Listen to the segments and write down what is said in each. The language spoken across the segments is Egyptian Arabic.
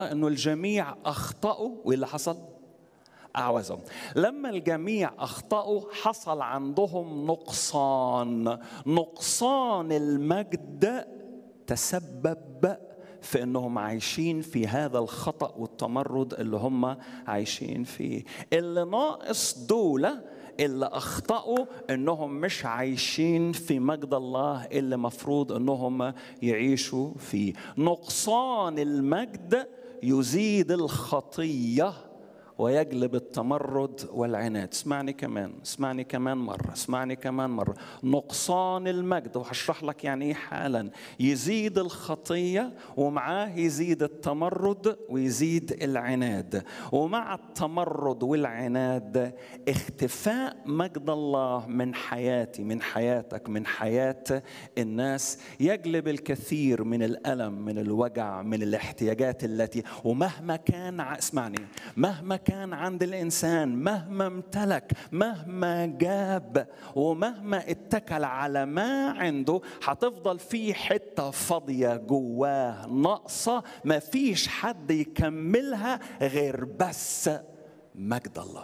انه الجميع اخطاوا واللي حصل اعوزهم لما الجميع اخطاوا حصل عندهم نقصان نقصان المجد تسبب في انهم عايشين في هذا الخطا والتمرد اللي هم عايشين فيه اللي ناقص دول اللي اخطاوا انهم مش عايشين في مجد الله اللي مفروض انهم يعيشوا فيه نقصان المجد يزيد الخطيه ويجلب التمرد والعناد اسمعني كمان اسمعني كمان مرة اسمعني كمان مرة نقصان المجد وهشرح لك يعني ايه حالا يزيد الخطية ومعاه يزيد التمرد ويزيد العناد ومع التمرد والعناد اختفاء مجد الله من حياتي من حياتك من حياة الناس يجلب الكثير من الألم من الوجع من الاحتياجات التي ومهما كان اسمعني مهما كان كان عند الانسان مهما امتلك مهما جاب ومهما اتكل على ما عنده هتفضل في حته فاضيه جواه ناقصه ما فيش حد يكملها غير بس مجد الله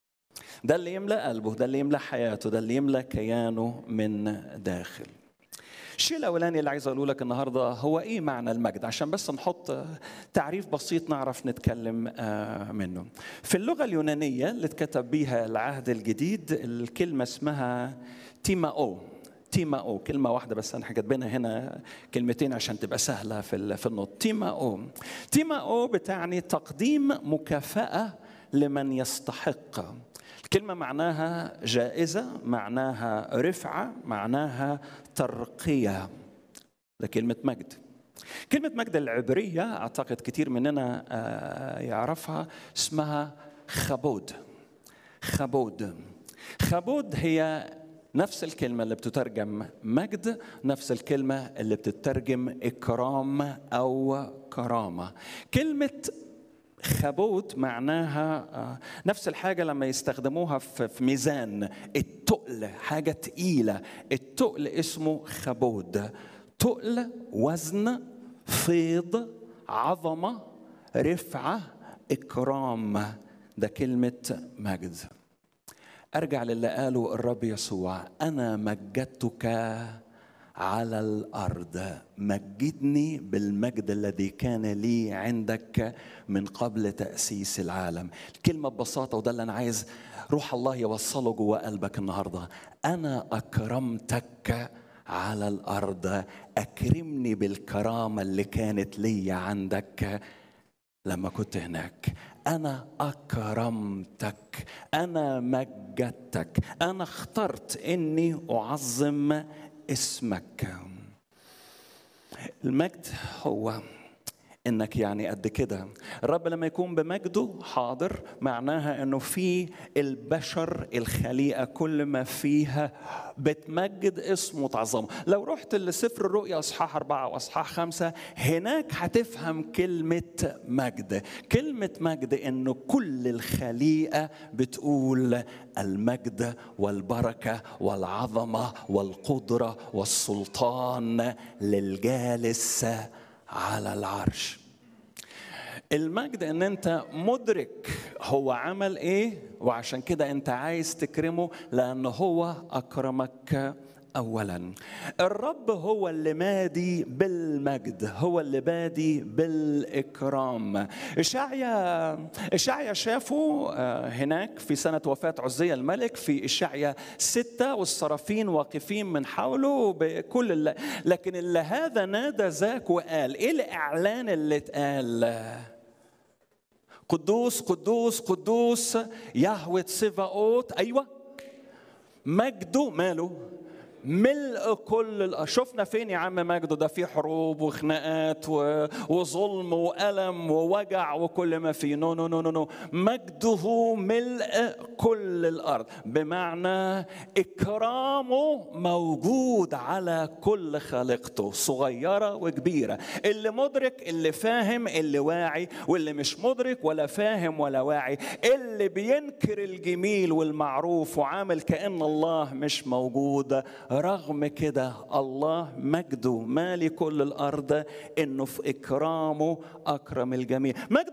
ده اللي يملا قلبه ده اللي يملا حياته ده اللي يملا كيانه من داخل الشيء الاولاني اللي عايز اقوله لك النهارده هو ايه معنى المجد عشان بس نحط تعريف بسيط نعرف نتكلم منه في اللغه اليونانيه اللي اتكتب بيها العهد الجديد الكلمه اسمها تيماو تيماو كلمة واحدة بس أنا كاتبينها هنا كلمتين عشان تبقى سهلة في في النطق تيماو تيماو بتعني تقديم مكافأة لمن يستحق الكلمة معناها جائزة معناها رفعة معناها ترقية ده كلمة مجد كلمة مجد العبرية أعتقد كتير مننا يعرفها اسمها خبود خبود خبود هي نفس الكلمة اللي بتترجم مجد نفس الكلمة اللي بتترجم إكرام أو كرامة كلمة خبوت معناها نفس الحاجه لما يستخدموها في ميزان التقل حاجه تقيله التقل اسمه خبود تقل وزن فيض عظمه رفعه اكرام ده كلمه مجد ارجع للي قاله الرب يسوع انا مجدتك على الارض مجدني بالمجد الذي كان لي عندك من قبل تاسيس العالم الكلمه ببساطه وده اللي انا عايز روح الله يوصله جوه قلبك النهارده انا اكرمتك على الارض اكرمني بالكرامه اللي كانت لي عندك لما كنت هناك انا اكرمتك انا مجدتك انا اخترت اني اعظم اسمك المجد هو انك يعني قد كده الرب لما يكون بمجده حاضر معناها انه في البشر الخليقه كل ما فيها بتمجد اسمه وتعظمه لو رحت لسفر الرؤيا اصحاح أربعة واصحاح خمسة هناك هتفهم كلمة مجد كلمة مجد انه كل الخليقة بتقول المجد والبركة والعظمة والقدرة والسلطان للجالس على العرش المجد ان انت مدرك هو عمل ايه وعشان كده انت عايز تكرمه لان هو اكرمك اولا الرب هو اللي مادي بالمجد هو اللي بادي بالاكرام اشعيا اشعيا شافه هناك في سنه وفاه عزيه الملك في اشعيا ستة والصرافين واقفين من حوله بكل اللي لكن اللي هذا نادى ذاك وقال ايه الاعلان اللي اتقال قدوس قدوس قدوس يهوه سيفاوت ايوه مجده ماله ملء كل الأرض شفنا فين يا عم مجده ده في حروب وخناقات وظلم وألم ووجع وكل ما فيه نو نو نو نو, نو. مجده ملء كل الأرض بمعنى إكرامه موجود على كل خليقته صغيرة وكبيرة اللي مدرك اللي فاهم اللي واعي واللي مش مدرك ولا فاهم ولا واعي اللي بينكر الجميل والمعروف وعامل كأن الله مش موجود رغم كده الله مجده مالي كل الارض انه في اكرامه اكرم الجميع مجد